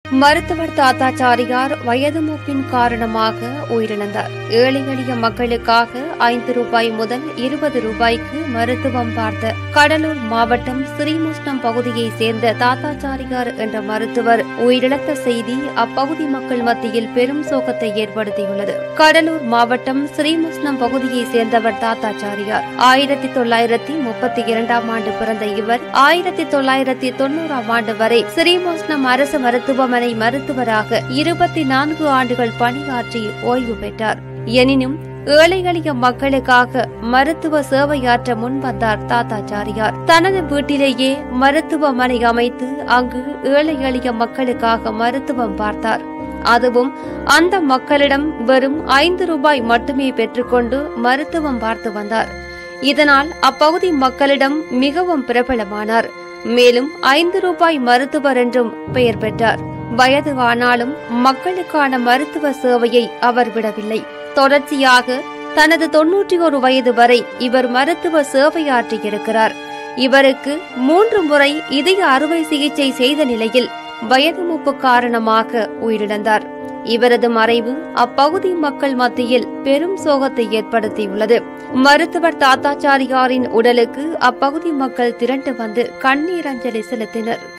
மருத்துவர் தாத்தாச்சாரியார் வயது மூப்பின் காரணமாக உயிரிழந்தார் ஏழை எளிய மக்களுக்காக ஐந்து ரூபாய் முதல் இருபது ரூபாய்க்கு மருத்துவம் பார்த்த கடலூர் மாவட்டம் ஸ்ரீமுஷ்ணம் பகுதியைச் சேர்ந்த தாத்தாச்சாரியார் என்ற மருத்துவர் உயிரிழந்த செய்தி அப்பகுதி மக்கள் மத்தியில் பெரும் சோகத்தை ஏற்படுத்தியுள்ளது கடலூர் மாவட்டம் ஸ்ரீமுஷ்ணம் பகுதியைச் சேர்ந்தவர் தாத்தாச்சாரியார் ஆயிரத்தி தொள்ளாயிரத்தி முப்பத்தி இரண்டாம் ஆண்டு பிறந்த இவர் ஆயிரத்தி தொள்ளாயிரத்தி தொன்னூறாம் ஆண்டு வரை ஸ்ரீமுஷ்ணம் அரசு மருத்துவமனை மருத்துவராக இருபத்தி நான்கு ஆண்டுகள் பணியாற்றி ஓய்வு பெற்றார் எனினும் ஏழை எளிய மக்களுக்காக மருத்துவ சேவையாற்ற முன்வந்தார் தாத்தாச்சாரியார் தனது வீட்டிலேயே மருத்துவமனை அமைத்து அங்கு ஏழை எளிய மக்களுக்காக மருத்துவம் பார்த்தார் அதுவும் அந்த மக்களிடம் வெறும் ஐந்து ரூபாய் மட்டுமே பெற்றுக்கொண்டு மருத்துவம் பார்த்து வந்தார் இதனால் அப்பகுதி மக்களிடம் மிகவும் பிரபலமானார் மேலும் ஐந்து ரூபாய் மருத்துவர் என்றும் பெயர் பெற்றார் வயது ஆனாலும் மக்களுக்கான மருத்துவ சேவையை அவர் விடவில்லை தொடர்ச்சியாக தனது தொன்னூற்றி ஒரு வயது வரை இவர் மருத்துவ சேவையாற்றியிருக்கிறார் இவருக்கு மூன்று முறை இதய அறுவை சிகிச்சை செய்த நிலையில் வயது மூப்பு காரணமாக உயிரிழந்தார் இவரது மறைவு அப்பகுதி மக்கள் மத்தியில் பெரும் சோகத்தை ஏற்படுத்தியுள்ளது மருத்துவர் தாத்தாச்சாரியாரின் உடலுக்கு அப்பகுதி மக்கள் திரண்டு வந்து கண்ணீர் அஞ்சலி செலுத்தினர்